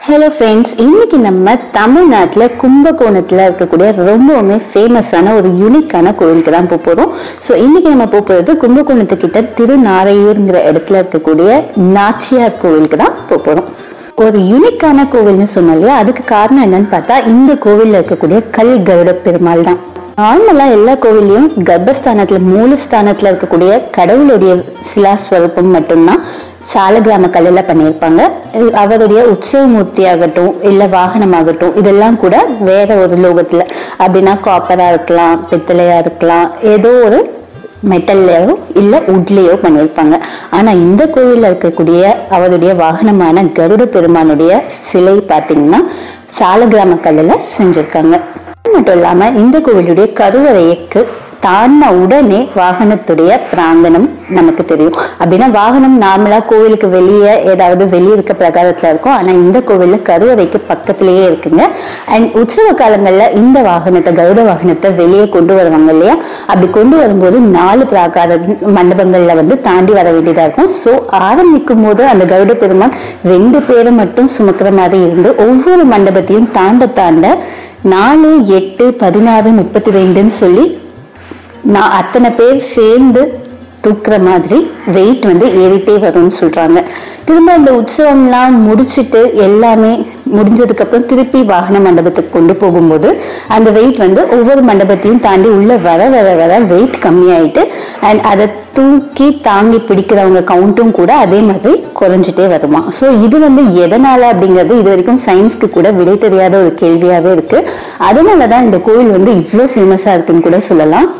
hello friends இன்னைக்கு நம்ம தமிழ்நாட்டில் கும்பகோணத்தில் இருக்கக்கூடிய ரொம்பவுமே ஃபேமஸான ஒரு யூனிக்கான கோவிலுக்கு தான் போக போகிறோம் ஸோ இன்னைக்கு நம்ம போக போகிறது கும்பகோணத்துக்கிட்ட திருநாரையூருங்கிற இடத்துல இருக்கக்கூடிய நாச்சியார் கோவிலுக்கு தான் போக போகிறோம் ஒரு யூனிக்கான கோவில்னு சொன்னோம் இல்லையா அதுக்கு காரணம் என்னன்னு பார்த்தா இந்த கோவிலில் இருக்கக்கூடிய கல் கருட பெருமாள் தான் நார்மலாக எல்லா கோவில்லையும் கர்ப்பஸ்தானத்தில் மூலஸ்தானத்தில் இருக்கக்கூடிய கடவுளுடைய சிலாஸ்வரூபம் மட்டும்தான் சாலகிராம கல்லில் பண்ணியிருப்பாங்க இது அவருடைய உற்சவ மூர்த்தி ஆகட்டும் இல்லை வாகனமாகட்டும் இதெல்லாம் கூட வேற ஒரு லோகத்தில் அப்படின்னா காப்பராக இருக்கலாம் பித்தளையாக இருக்கலாம் ஏதோ ஒரு மெட்டல்லையோ இல்லை உட்லேயோ பண்ணியிருப்பாங்க ஆனால் இந்த கோவிலில் இருக்கக்கூடிய அவருடைய வாகனமான கருட பெருமானுடைய சிலை பார்த்தீங்கன்னா சாலகிராம கல்லில் செஞ்சுருக்காங்க அது மட்டும் இல்லாம இந்த கோவிலுடைய கருவறைக்கு தாண்டின உடனே வாகனத்துடைய பிராங்கணம் நமக்கு தெரியும் அப்படின்னா வாகனம் நார்மலா கோவிலுக்கு வெளியே ஏதாவது வெளியே இருக்க பிரகாரத்துல இருக்கும் ஆனா இந்த கோவில்ல கருவறைக்கு பக்கத்திலேயே இருக்குங்க அண்ட் உற்சவ காலங்கள்ல இந்த வாகனத்தை கருட வாகனத்தை வெளியே கொண்டு வருவாங்க இல்லையா அப்படி கொண்டு வரும்போது நாலு பிராகார மண்டபங்கள்ல வந்து தாண்டி வர வேண்டியதா இருக்கும் ஸோ ஆரம்பிக்கும் போது அந்த கருட பெருமான் ரெண்டு பேரை மட்டும் சுமக்கிற மாதிரி இருந்து ஒவ்வொரு மண்டபத்தையும் தாண்ட தாண்ட நாலு எட்டு பதினாறு முப்பத்தி ரெண்டுன்னு சொல்லி நான் அத்தனை பேர் சேர்ந்து தூக்குற மாதிரி வெயிட் வந்து ஏறிட்டே வரும்னு சொல்றாங்க திரும்ப அந்த உற்சவம்லாம் முடிச்சிட்டு எல்லாமே முடிஞ்சதுக்கு அப்புறம் திருப்பி வாகன மண்டபத்துக்கு கொண்டு போகும்போது அந்த வெயிட் வந்து ஒவ்வொரு மண்டபத்தையும் தாண்டி உள்ள வர வர வர வெயிட் கம்மியாயிட்டு அண்ட் அதை தூக்கி தாங்கி பிடிக்கிறவங்க கவுண்ட்டும் கூட அதே மாதிரி குறைஞ்சிட்டே வருமா ஸோ இது வந்து எதனால அப்படிங்கிறது இது வரைக்கும் சயின்ஸ்க்கு கூட விடை தெரியாத ஒரு கேள்வியாவே இருக்கு அதனால தான் இந்த கோவில் வந்து இவ்வளோ ஃபேமஸா இருக்குன்னு கூட சொல்லலாம்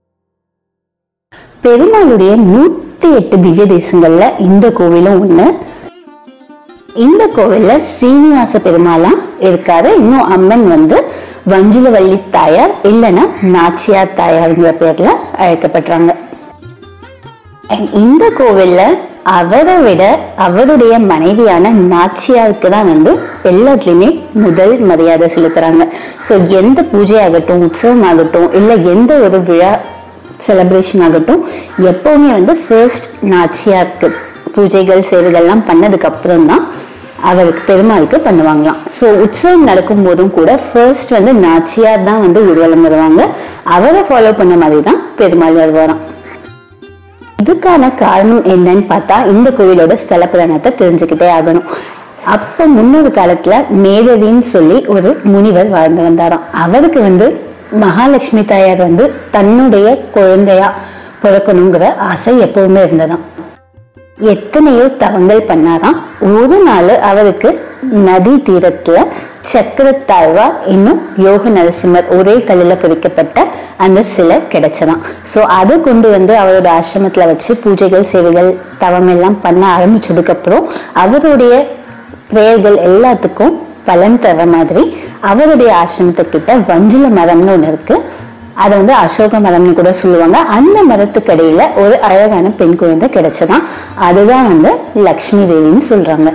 பெருமாளுடைய நூத்தி எட்டு திவ்ய தேசங்கள்ல இந்த கோவிலும் ஒண்ணு இந்த கோவில்ல ஸ்ரீனிவாச பெருமாளா இருக்காரு இன்னும் அம்மன் வந்து வஞ்சுலவள்ளி தாயார் இல்லைன்னா நாச்சியார் தாயார்ங்கிற பேர்ல அழைக்கப்படுறாங்க And இந்த கோவில்ல அவரை விட அவருடைய மனைவியான நாச்சியாருக்கு தான் வந்து எல்லாத்துலேயுமே முதல் மரியாதை செலுத்துறாங்க ஸோ எந்த பூஜை ஆகட்டும் உற்சவம் ஆகட்டும் இல்லை எந்த ஒரு விழா செலிப்ரேஷன் ஆகட்டும் எப்பவுமே வந்து ஃபர்ஸ்ட் நாச்சியாருக்கு பூஜைகள் சேவைகள்லாம் பண்ணதுக்கு அப்புறம் தான் அவருக்கு பெருமாளுக்கு பண்ணுவாங்களாம் ஸோ உற்சவம் நடக்கும் போதும் கூட ஃபர்ஸ்ட் வந்து நாச்சியார் தான் வந்து ஊர்வலம் வருவாங்க அவரை ஃபாலோ பண்ண மாதிரி தான் பெருமாள் வருவாராம் இதுக்கான காரணம் என்னன்னு பார்த்தா இந்த கோவிலோட ஸ்தல புராணத்தை தெரிஞ்சுக்கிட்டே ஆகணும் அப்போ முன்னொரு காலத்துல மேதவின்னு சொல்லி ஒரு முனிவர் வாழ்ந்து வந்தாராம் அவருக்கு வந்து மகாலட்சுமி தாயார் வந்து தன்னுடைய குழந்தையா பிறக்கணுங்கிற ஆசை எப்பவுமே இருந்ததாம் எத்தனையோ தவங்கள் பண்ணாராம் ஒரு நாள் அவருக்கு நதி தீரத்துல சக்கரத்தாழ்வா இன்னும் யோக நரசிம்மர் ஒரே கல்லில் பொறிக்கப்பட்ட அந்த சிலை கிடைச்சதாம் ஸோ அதை கொண்டு வந்து அவரோட ஆசிரமத்துல வச்சு பூஜைகள் சேவைகள் தவம் எல்லாம் பண்ண ஆரம்பிச்சதுக்கு அப்புறம் அவருடைய பிரேயர்கள் எல்லாத்துக்கும் பலன் தர மாதிரி அவருடைய ஆசிரமத்துக்கிட்ட வஞ்சில மரம்னு ஒன்று இருக்கு அதை வந்து அசோக மரம்னு கூட சொல்லுவாங்க அந்த மரத்துக்கு இடையில ஒரு அழகான பெண் குழந்தை கிடைச்சதாம் அதுதான் வந்து லக்ஷ்மி தேவின்னு சொல்றாங்க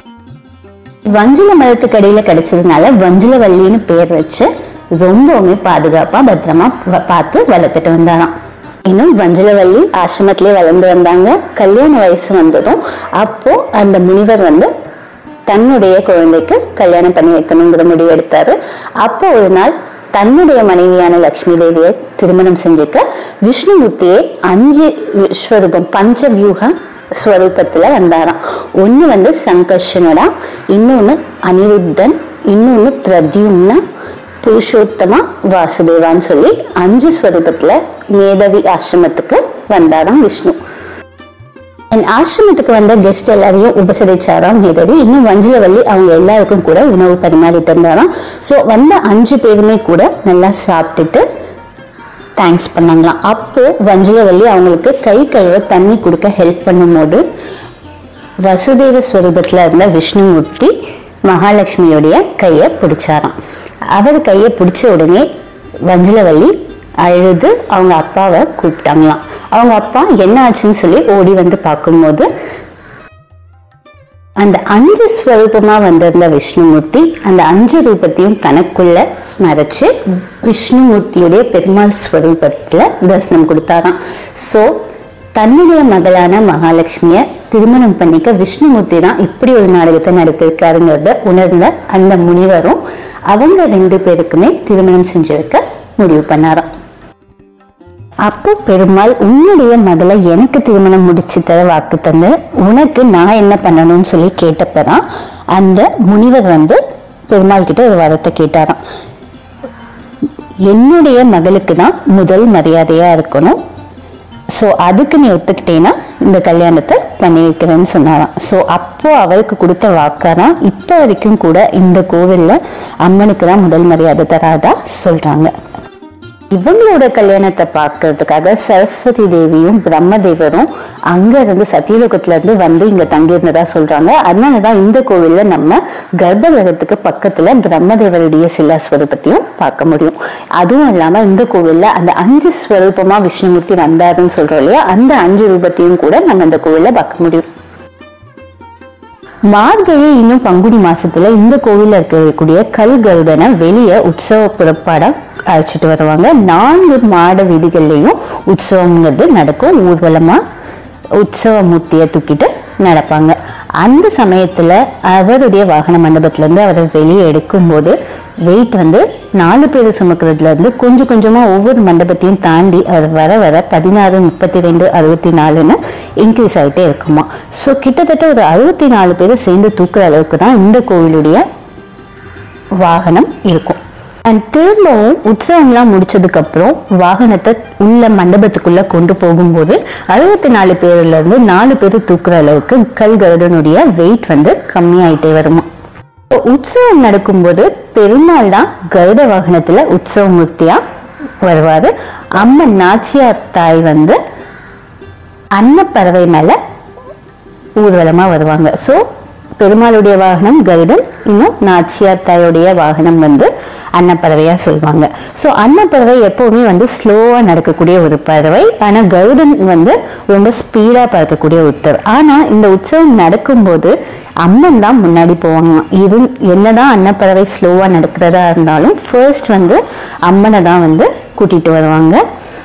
வஞ்சுல மரத்துக்கு இடையில கிடைச்சதுனால வஞ்சுலவல்லின்னு பேர் வச்சு ரொம்பவுமே பாதுகாப்பா பத்திரமா பா- பார்த்து வளர்த்துட்டு வந்தாராம் இன்னும் வஞ்சலவல்லி ஆசிரமத்திலே வளர்ந்து வந்தாங்க கல்யாண வயசு வந்ததும் அப்போ அந்த முனிவர் வந்து தன்னுடைய குழந்தைக்கு கல்யாணம் பண்ணி வைக்கணுங்கிற முடிவு எடுத்தாரு அப்போ ஒரு நாள் தன்னுடைய மனைவியான லக்ஷ்மி தேவியை திருமணம் செஞ்சுக்க விஷ்ணுமூர்த்தியை அஞ்சு விஸ்வரூபம் பஞ்ச வியூக ஸ்வரூபத்துல வந்தாராம் ஒண்ணு வந்து சங்கர்ஷனடா இன்னொன்னு அனிருத்தன் இன்னொன்னு பிரத்யும்னா புருஷோத்தமா வாசுதேவான்னு சொல்லி அஞ்சு ஸ்வரூபத்துல மேதவி ஆசிரமத்துக்கு வந்தாராம் விஷ்ணு என் ஆசிரமத்துக்கு வந்த கெஸ்ட் எல்லாரையும் உபசரிச்சாராம் மேதவி இன்னும் வஞ்சிலவல்லி அவங்க எல்லாருக்கும் கூட உணவு பரிமாறிட்டு இருந்தாராம் ஸோ வந்த அஞ்சு பேருமே கூட நல்லா சாப்பிட்டுட்டு தேங்க்ஸ் பண்ணாங்களாம் அப்போ வஞ்சிலவல்லி அவங்களுக்கு கை கழுவ தண்ணி கொடுக்க ஹெல்ப் பண்ணும்போது வசுதேவ ஸ்வரூபத்துல இருந்த விஷ்ணுமூர்த்தி மகாலட்சுமியுடைய கையை பிடிச்சாராம் அவர் கையை பிடிச்ச உடனே வஞ்சிலவல்லி அழுது அவங்க அப்பாவை கூப்பிட்டாங்களாம் அவங்க அப்பா என்ன ஆச்சுன்னு சொல்லி ஓடி வந்து பார்க்கும்போது அந்த அஞ்சு ஸ்வரூபமா வந்திருந்த விஷ்ணுமூர்த்தி அந்த அஞ்சு ரூபத்தையும் தனக்குள்ள மறைச்சு விஷ்ணுமூர்த்தியுடைய பெருமாள் ஸ்வரூபத்துல தரிசனம் கொடுத்தாராம் ஸோ தன்னுடைய மகளான மகாலட்சுமிய திருமணம் பண்ணிக்க விஷ்ணுமூர்த்தி தான் இப்படி ஒரு நாடகத்தை நடத்திருக்காருங்கிறத உணர்ந்த அந்த முனிவரும் அவங்க ரெண்டு பேருக்குமே திருமணம் செஞ்சு வைக்க முடிவு பண்ணாராம் அப்போ பெருமாள் உன்னுடைய மகளை எனக்கு திருமணம் முடிச்சு தர வாக்கு தந்து உனக்கு நான் என்ன பண்ணணும்னு சொல்லி கேட்டப்பதான் அந்த முனிவர் வந்து பெருமாள் கிட்ட ஒரு வரத்தை கேட்டாராம் என்னுடைய மகளுக்கு தான் முதல் மரியாதையா இருக்கணும் ஸோ அதுக்கு நீ ஒத்துக்கிட்டேன்னா இந்த கல்யாணத்தை பண்ணி வைக்கிறேன்னு சொன்னாராம் ஸோ அப்போ அவருக்கு கொடுத்த வாக்காதான் இப்போ வரைக்கும் கூட இந்த கோவிலில் அம்மனுக்கு தான் முதல் மரியாதை தராதா சொல்றாங்க இவங்களோட கல்யாணத்தை பார்க்கறதுக்காக சரஸ்வதி தேவியும் பிரம்மதேவரும் அங்க இருந்து சத்தியலோகத்துல இருந்து வந்து இங்க தங்கியிருந்ததா சொல்றாங்க அதனாலதான் இந்த கோவில்ல நம்ம கர்ப்பகிரகத்துக்கு பக்கத்துல பிரம்மதேவருடைய சிலா ஸ்வரூபத்தையும் பார்க்க முடியும் அதுவும் இல்லாம இந்த கோவில்ல அந்த அஞ்சு ஸ்வரூபமா விஷ்ணுமூர்த்தி வந்தாருன்னு சொல்றோம் இல்லையா அந்த அஞ்சு ரூபத்தையும் கூட நம்ம இந்த கோவில்ல பார்க்க முடியும் மார்கழி இன்னும் பங்குனி மாசத்துல இந்த கோவில்ல இருக்கக்கூடிய கல் கருடனை வெளியே உற்சவ புறப்பாடா அழைச்சிட்டு வருவாங்க நான்கு மாட வீதிகள்லயும் உற்சவங்கிறது நடக்கும் ஊர்வலமா உற்சவ மூர்த்தியை தூக்கிட்டு நடப்பாங்க அந்த சமயத்துல அவருடைய வாகன மண்டபத்துல இருந்து அவரை வெளியே எடுக்கும்போது வெயிட் வந்து நாலு பேர் சுமக்கிறதுல இருந்து கொஞ்சம் கொஞ்சமா ஒவ்வொரு மண்டபத்தையும் தாண்டி அவர் வர வர பதினாறு முப்பத்தி ரெண்டு அறுபத்தி நாலுன்னு இன்க்ரீஸ் ஆகிட்டே இருக்குமா ஸோ கிட்டத்தட்ட ஒரு அறுபத்தி நாலு பேர் சேர்ந்து தூக்குற அளவுக்கு தான் இந்த கோவிலுடைய வாகனம் இருக்கும் அண்ட் திரும்பவும் உற்சவம்லாம் முடிச்சதுக்கு அப்புறம் வாகனத்தை உள்ள மண்டபத்துக்குள்ள கொண்டு போகும்போது அறுபத்தி நாலு பேர்ல இருந்து நாலு பேர் தூக்குற அளவுக்கு கல் கருடனுடைய வெயிட் வந்து கம்மியாயிட்டே வருமா உற்சவம் நடக்கும்போது பெருமாள் தான் கருட வாகனத்துல உற்சவ மூர்த்தியா வருவாரு அம்மன் நாச்சியார் தாய் வந்து அன்னப்பறவை மேல ஊர்வலமா வருவாங்க ஸோ பெருமாளுடைய வாகனம் கருடன் இன்னும் நாச்சியார் தாயுடைய வாகனம் வந்து அன்னப்பறவையா சொல்லுவாங்க ஸோ அன்னப்பறவை எப்பவுமே வந்து ஸ்லோவா நடக்கக்கூடிய ஒரு பறவை ஆனா கருடன் வந்து ரொம்ப ஸ்பீடா பறக்கக்கூடிய ஒருத்தர் ஆனா இந்த உற்சவம் நடக்கும்போது அம்மன் தான் முன்னாடி போவாங்க இது என்னதான் அன்னப்பறவை ஸ்லோவா நடக்கிறதா இருந்தாலும் ஃபர்ஸ்ட் வந்து அம்மனை தான் வந்து கூட்டிட்டு வருவாங்க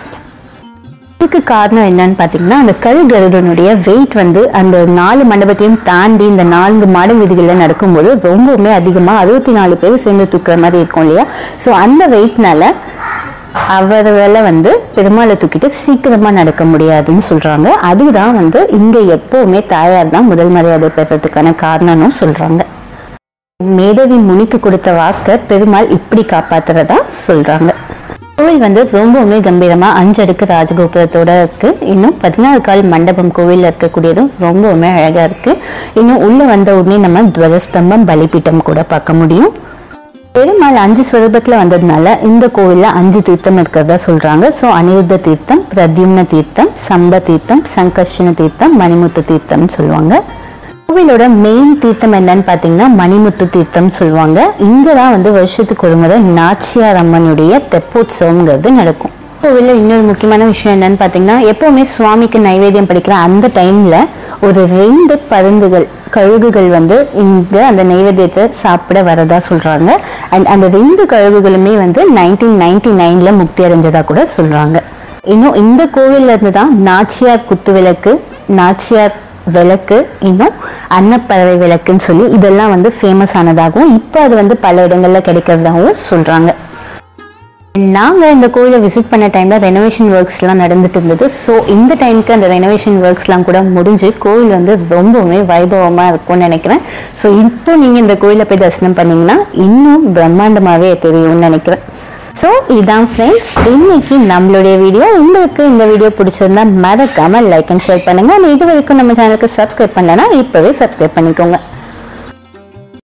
இதுக்கு காரணம் என்னன்னு பார்த்தீங்கன்னா அந்த கல் கருடனுடைய வெயிட் வந்து அந்த நாலு மண்டபத்தையும் தாண்டி இந்த நான்கு மாட வீதிகளில் நடக்கும்போது ரொம்பவுமே அதிகமாக அறுபத்தி நாலு பேர் சேர்ந்து தூக்குற மாதிரி இருக்கும் இல்லையா ஸோ அந்த வெயிட்னால அவரால் வந்து பெருமாளை தூக்கிட்டு சீக்கிரமா நடக்க முடியாதுன்னு சொல்றாங்க அதுதான் வந்து இங்க எப்பவுமே தாயார் தான் முதல் மரியாதை பெறதுக்கான காரணம்னு சொல்றாங்க மேதவி முனிக்கு கொடுத்த வாக்க பெருமாள் இப்படி காப்பாத்துறதா சொல்றாங்க கோவில் வந்து ரொம்பவுமே கம்பீரமா அஞ்சு அடுக்கு ராஜகோபுரத்தோட இருக்கு இன்னும் பதினாறு கால் மண்டபம் கோவில்ல இருக்கக்கூடியதும் ரொம்பவுமே அழகா இருக்கு இன்னும் உள்ள வந்த உடனே நம்ம துவரஸ்தம்பம் பலிபீட்டம் கூட பார்க்க முடியும் பெருமாள் அஞ்சு ஸ்வரூபத்துல வந்ததுனால இந்த கோவில்ல அஞ்சு தீர்த்தம் இருக்கிறதா சொல்றாங்க ஸோ அனிருத்த தீர்த்தம் பிரத்யும்ன தீர்த்தம் சம்ப தீர்த்தம் சங்கர்ஷண தீர்த்தம் மணிமுத்து தீர்த்தம்னு சொல்லுவாங்க கோவிலோட மெயின் தீர்த்தம் என்னன்னு பார்த்தீங்கன்னா மணிமுத்து தீர்த்தம் சொல்லுவாங்க இங்கே தான் வந்து வருஷத்துக்கு ஒரு முறை நாச்சியார் அம்மனுடைய தெப்போத்சவங்கிறது நடக்கும் கோவிலில் இன்னொரு முக்கியமான விஷயம் என்னன்னு பார்த்தீங்கன்னா எப்போவுமே சுவாமிக்கு நைவேத்தியம் படிக்கிற அந்த டைமில் ஒரு ரெண்டு பருந்துகள் கழுகுகள் வந்து இங்கே அந்த நைவேத்தியத்தை சாப்பிட வரதா சொல்கிறாங்க அண்ட் அந்த ரெண்டு கழுகுகளுமே வந்து நைன்டீன் நைன்டி நைனில் முக்தி அடைஞ்சதா கூட சொல்கிறாங்க இன்னும் இந்த கோவில்ல இருந்து தான் நாச்சியார் குத்து விளக்கு நாச்சியார் விளக்கு இன்னும் அன்னப்பறவை விளக்குன்னு சொல்லி இதெல்லாம் வந்து ஃபேமஸ் ஆனதாகவும் இப்போ அது வந்து பல இடங்கள்ல கிடைக்கிறதாகவும் சொல்றாங்க நாங்கள் இந்த கோயிலை விசிட் பண்ண டைமில் ரெனோவேஷன் ஒர்க்ஸ்லாம் நடந்துட்டு இருந்தது ஸோ இந்த டைமுக்கு அந்த ரெனோவேஷன் ஒர்க்ஸ்லாம் கூட முடிஞ்சு கோவில் வந்து ரொம்பவுமே வைபவமாக இருக்கும்னு நினைக்கிறேன் ஸோ இப்போ நீங்கள் இந்த கோயிலை போய் தரிசனம் பண்ணீங்கன்னா இன்னும் பிரம்மாண்டமாகவே தெரியும்னு நினைக்கிறேன் ஸோ இதான் ஃப்ரெண்ட்ஸ் இன்னைக்கு நம்மளுடைய வீடியோ உங்களுக்கு இந்த வீடியோ பிடிச்சிருந்தா மறக்காம லைக் அண்ட் ஷேர் பண்ணுங்க இது வரைக்கும் நம்ம சேனலுக்கு சப்ஸ்கிரைப் பண்ணலன்னா இப்போவே சப்ஸ்கிரைப் பண்ணிக்கோங்க